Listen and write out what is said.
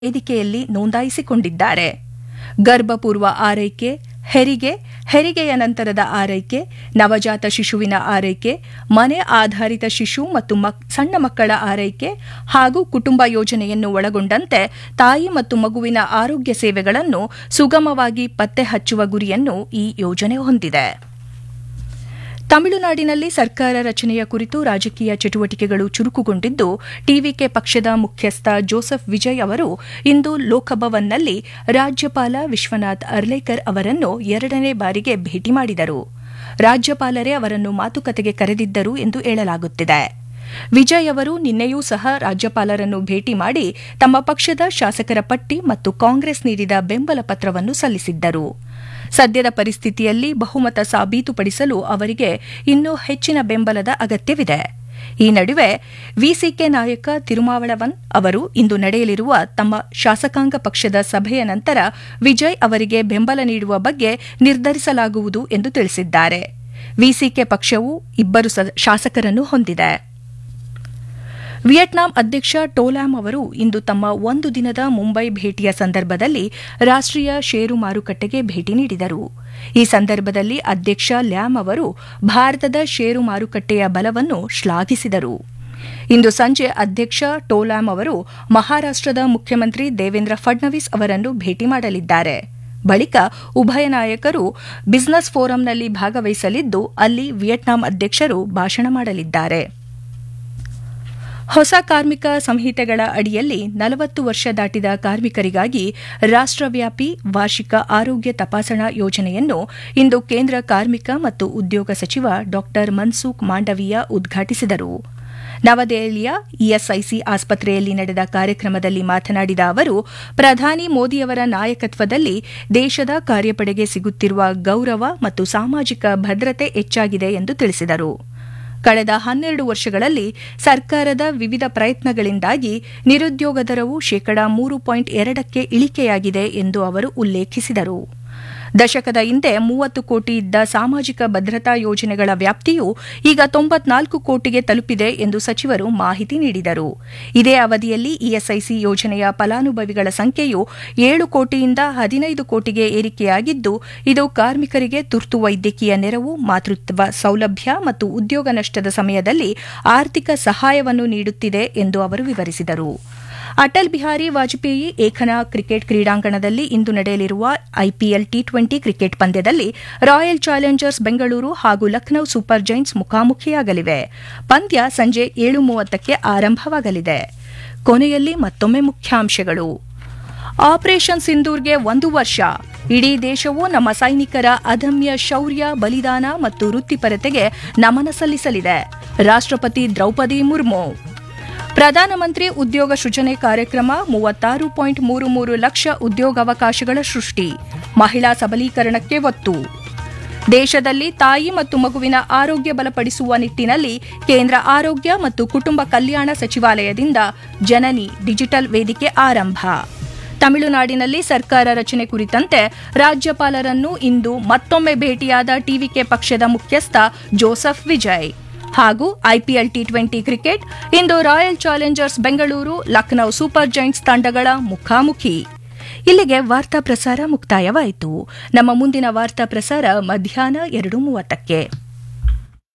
ವೇದಿಕೆಯಲ್ಲಿ ನೋಂದಾಯಿಸಿಕೊಂಡಿದ್ದಾರೆ ಗರ್ಭಪೂರ್ವ ಆರೈಕೆ ಹೆರಿಗೆ ಹೆರಿಗೆಯ ನಂತರದ ಆರೈಕೆ ನವಜಾತ ಶಿಶುವಿನ ಆರೈಕೆ ಮನೆ ಆಧಾರಿತ ಶಿಶು ಮತ್ತು ಮಕ್- ಸಣ್ಣ ಮಕ್ಕಳ ಆರೈಕೆ ಹಾಗೂ ಕುಟುಂಬ ಯೋಜನೆಯನ್ನು ಒಳಗೊಂಡಂತೆ ತಾಯಿ ಮತ್ತು ಮಗುವಿನ ಆರೋಗ್ಯ ಸೇವೆಗಳನ್ನು ಸುಗಮವಾಗಿ ಪತ್ತೆ ಹಚ್ಚುವ ಗುರಿಯನ್ನು ಈ ಯೋಜನೆ ಹೊಂದಿದೆ ತಮಿಳುನಾಡಿನಲ್ಲಿ ಸರ್ಕಾರ ರಚನೆಯ ಕುರಿತು ರಾಜಕೀಯ ಚಟುವಟಿಕೆಗಳು ಚುರುಕುಗೊಂಡಿದ್ದು ಟಿವಿಕೆ ಪಕ್ಷದ ಮುಖ್ಯಸ್ಥ ಜೋಸೆಫ್ ವಿಜಯ್ ಅವರು ಇಂದು ಲೋಕಭವನ್ನಲ್ಲಿ ರಾಜ್ಯಪಾಲ ವಿಶ್ವನಾಥ್ ಅರ್ಲೇಕರ್ ಅವರನ್ನು ಎರಡನೇ ಬಾರಿಗೆ ಭೇಟಿ ಮಾಡಿದರು ರಾಜ್ಯಪಾಲರೇ ಅವರನ್ನು ಮಾತುಕತೆಗೆ ಕರೆದಿದ್ದರು ಎಂದು ಹೇಳಲಾಗುತ್ತಿದೆ ವಿಜಯ್ ಅವರು ನಿನ್ನೆಯೂ ಸಹ ರಾಜ್ಯಪಾಲರನ್ನು ಭೇಟಿ ಮಾಡಿ ತಮ್ಮ ಪಕ್ಷದ ಶಾಸಕರ ಪಟ್ಟಿ ಮತ್ತು ಕಾಂಗ್ರೆಸ್ ನೀಡಿದ ಬೆಂಬಲ ಪತ್ರವನ್ನು ಸಲ್ಲಿಸಿದ್ದರು ಸದ್ಯದ ಪರಿಸ್ಥಿತಿಯಲ್ಲಿ ಬಹುಮತ ಸಾಬೀತುಪಡಿಸಲು ಅವರಿಗೆ ಇನ್ನೂ ಹೆಚ್ಚಿನ ಬೆಂಬಲದ ಅಗತ್ಯವಿದೆ ಈ ನಡುವೆ ವಿಸಿಕೆ ನಾಯಕ ತಿರುಮಾವಳವನ್ ಅವರು ಇಂದು ನಡೆಯಲಿರುವ ತಮ್ಮ ಶಾಸಕಾಂಗ ಪಕ್ಷದ ಸಭೆಯ ನಂತರ ವಿಜಯ್ ಅವರಿಗೆ ಬೆಂಬಲ ನೀಡುವ ಬಗ್ಗೆ ನಿರ್ಧರಿಸಲಾಗುವುದು ಎಂದು ತಿಳಿಸಿದ್ದಾರೆ ವಿಸಿಕೆ ಪಕ್ಷವು ಇಬ್ಬರು ಸ- ಶಾಸಕರನ್ನು ಹೊಂದಿದೆ ವಿಯೆಟ್ನಾಂ ಅಧ್ಯಕ್ಷ ಟೋಲಾಮ್ ಅವರು ಇಂದು ತಮ್ಮ ಒಂದು ದಿನದ ಮುಂಬೈ ಭೇಟಿಯ ಸಂದರ್ಭದಲ್ಲಿ ರಾಷ್ಟ್ರೀಯ ಷೇರು ಮಾರುಕಟ್ಟೆಗೆ ಭೇಟಿ ನೀಡಿದರು ಈ ಸಂದರ್ಭದಲ್ಲಿ ಅಧ್ಯಕ್ಷ ಲ್ಯಾಮ್ ಅವರು ಭಾರತದ ಷೇರು ಮಾರುಕಟ್ಟೆಯ ಬಲವನ್ನು ಶ್ಲಾಘಿಸಿದರು ಇಂದು ಸಂಜೆ ಅಧ್ಯಕ್ಷ ಟೋಲಾಮ್ ಅವರು ಮಹಾರಾಷ್ಟದ ಮುಖ್ಯಮಂತ್ರಿ ದೇವೇಂದ್ರ ಫಡ್ನವೀಸ್ ಅವರನ್ನು ಭೇಟಿ ಮಾಡಲಿದ್ದಾರೆ ಬಳಿಕ ಉಭಯ ನಾಯಕರು ಬಿಸಿನೆಸ್ ಫೋರಂನಲ್ಲಿ ಭಾಗವಹಿಸಲಿದ್ದು ಅಲ್ಲಿ ವಿಯೆಟ್ನಾಂ ಅಧ್ಯಕ್ಷರು ಭಾಷಣ ಮಾಡಲಿದ್ದಾರೆ ಹೊಸ ಕಾರ್ಮಿಕ ಸಂಹಿತೆಗಳ ಅಡಿಯಲ್ಲಿ ನಲವತ್ತು ವರ್ಷ ದಾಟಿದ ಕಾರ್ಮಿಕರಿಗಾಗಿ ರಾಷ್ಟ್ರವ್ಯಾಪಿ ವಾರ್ಷಿಕ ಆರೋಗ್ಯ ತಪಾಸಣಾ ಯೋಜನೆಯನ್ನು ಇಂದು ಕೇಂದ್ರ ಕಾರ್ಮಿಕ ಮತ್ತು ಉದ್ಯೋಗ ಸಚಿವ ಡಾ ಮನ್ಸುಖ್ ಮಾಂಡವೀಯ ಉದ್ಘಾಟಿಸಿದರು ನವದೆಹಲಿಯ ಇಎಸ್ಐಸಿ ಆಸ್ಪತ್ರೆಯಲ್ಲಿ ನಡೆದ ಕಾರ್ಯಕ್ರಮದಲ್ಲಿ ಮಾತನಾಡಿದ ಅವರು ಪ್ರಧಾನಿ ಮೋದಿಯವರ ನಾಯಕತ್ವದಲ್ಲಿ ದೇಶದ ಕಾರ್ಯಪಡೆಗೆ ಸಿಗುತ್ತಿರುವ ಗೌರವ ಮತ್ತು ಸಾಮಾಜಿಕ ಭದ್ರತೆ ಹೆಚ್ಚಾಗಿದೆ ಎಂದು ತಿಳಿಸಿದರು ಕಳೆದ ಹನ್ನೆರಡು ವರ್ಷಗಳಲ್ಲಿ ಸರ್ಕಾರದ ವಿವಿಧ ಪ್ರಯತ್ನಗಳಿಂದಾಗಿ ನಿರುದ್ಯೋಗ ದರವು ಶೇಕಡಾ ಮೂರು ಪಾಯಿಂಟ್ ಎರಡಕ್ಕೆ ಇಳಿಕೆಯಾಗಿದೆ ಎಂದು ಅವರು ಉಲ್ಲೇಖಿಸಿದರು ದಶಕದ ಹಿಂದೆ ಮೂವತ್ತು ಕೋಟಿ ಇದ್ದ ಸಾಮಾಜಿಕ ಭದ್ರತಾ ಯೋಜನೆಗಳ ವ್ಯಾಪ್ತಿಯು ಈಗ ತೊಂಬತ್ನಾಲ್ಕು ಕೋಟಿಗೆ ತಲುಪಿದೆ ಎಂದು ಸಚಿವರು ಮಾಹಿತಿ ನೀಡಿದರು ಇದೇ ಅವಧಿಯಲ್ಲಿ ಇಎಸ್ಐಸಿ ಯೋಜನೆಯ ಫಲಾನುಭವಿಗಳ ಸಂಖ್ಯೆಯು ಏಳು ಕೋಟಿಯಿಂದ ಹದಿನೈದು ಕೋಟಿಗೆ ಏರಿಕೆಯಾಗಿದ್ದು ಇದು ಕಾರ್ಮಿಕರಿಗೆ ತುರ್ತು ವೈದ್ಯಕೀಯ ನೆರವು ಮಾತೃತ್ವ ಸೌಲಭ್ಯ ಮತ್ತು ಉದ್ಯೋಗ ನಷ್ಟದ ಸಮಯದಲ್ಲಿ ಆರ್ಥಿಕ ಸಹಾಯವನ್ನು ನೀಡುತ್ತಿದೆ ಎಂದು ಅವರು ವಿವರಿಸಿದರು ಅಟಲ್ ಬಿಹಾರಿ ವಾಜಪೇಯಿ ಏಕನಾ ಕ್ರಿಕೆಟ್ ಕ್ರೀಡಾಂಗಣದಲ್ಲಿ ಇಂದು ನಡೆಯಲಿರುವ ಐಪಿಎಲ್ ಟಿ ಟ್ವೆಂಟಿ ಕ್ರಿಕೆಟ್ ಪಂದ್ಯದಲ್ಲಿ ರಾಯಲ್ ಚಾಲೆಂಜರ್ಸ್ ಬೆಂಗಳೂರು ಹಾಗೂ ಲಖನೌ ಸೂಪರ್ ಜೈಂಟ್ಸ್ ಮುಖಾಮುಖಿಯಾಗಲಿವೆ ಪಂದ್ಯ ಸಂಜೆ ಏಳು ಮೂವತ್ತಕ್ಕೆ ಆರಂಭವಾಗಲಿದೆ ಕೊನೆಯಲ್ಲಿ ಮತ್ತೊಮ್ಮೆ ಮುಖ್ಯಾಂಶಗಳು ಆಪರೇಷನ್ ಸಿಂಧೂರ್ಗೆ ಒಂದು ವರ್ಷ ಇಡೀ ದೇಶವು ನಮ್ಮ ಸೈನಿಕರ ಅದಮ್ಯ ಶೌರ್ಯ ಬಲಿದಾನ ಮತ್ತು ವೃತ್ತಿಪರತೆಗೆ ನಮನ ಸಲ್ಲಿಸಲಿದೆ ರಾಷ್ಟ್ರಪತಿ ದ್ರೌಪದಿ ಮುರ್ಮು ಪ್ರಧಾನಮಂತ್ರಿ ಉದ್ಯೋಗ ಸೃಜನೆ ಕಾರ್ಯಕ್ರಮ ಮೂವತ್ತಾರು ಪಾಯಿಂಟ್ ಮೂರು ಮೂರು ಲಕ್ಷ ಉದ್ಯೋಗಾವಕಾಶಗಳ ಸೃಷ್ಟಿ ಮಹಿಳಾ ಸಬಲೀಕರಣಕ್ಕೆ ಒತ್ತು ದೇಶದಲ್ಲಿ ತಾಯಿ ಮತ್ತು ಮಗುವಿನ ಆರೋಗ್ಯ ಬಲಪಡಿಸುವ ನಿಟ್ಟಿನಲ್ಲಿ ಕೇಂದ್ರ ಆರೋಗ್ಯ ಮತ್ತು ಕುಟುಂಬ ಕಲ್ಯಾಣ ಸಚಿವಾಲಯದಿಂದ ಜನನಿ ಡಿಜಿಟಲ್ ವೇದಿಕೆ ಆರಂಭ ತಮಿಳುನಾಡಿನಲ್ಲಿ ಸರ್ಕಾರ ರಚನೆ ಕುರಿತಂತೆ ರಾಜ್ಯಪಾಲರನ್ನು ಇಂದು ಮತ್ತೊಮ್ಮೆ ಭೇಟಿಯಾದ ಟಿವಿಕೆ ಪಕ್ಷದ ಮುಖ್ಯಸ್ಥ ಜೋಸೆಫ್ ವಿಜಯ್ ಹಾಗೂ ಐಪಿಎಲ್ ಟಿ ಟ್ವೆಂಟಿ ಕ್ರಿಕೆಟ್ ಇಂದು Royal Challengers Bengaluru Lucknow Super Giants ತಂಡಗಳ ಮುಖಾಮುಖಿ ಇಲ್ಲಿಗೆ ವಾರ್ತಾ ಪ್ರಸಾರ ಮುಕ್ತಾಯವಾಯಿತು ನಮ್ಮ ಮುಂದಿನ ವಾರ್ತಾ ಪ್ರಸಾರ ಮಧ್ಯಾಹ್ನ ಎರಡು ಮೂವತ್ತಕ್ಕೆ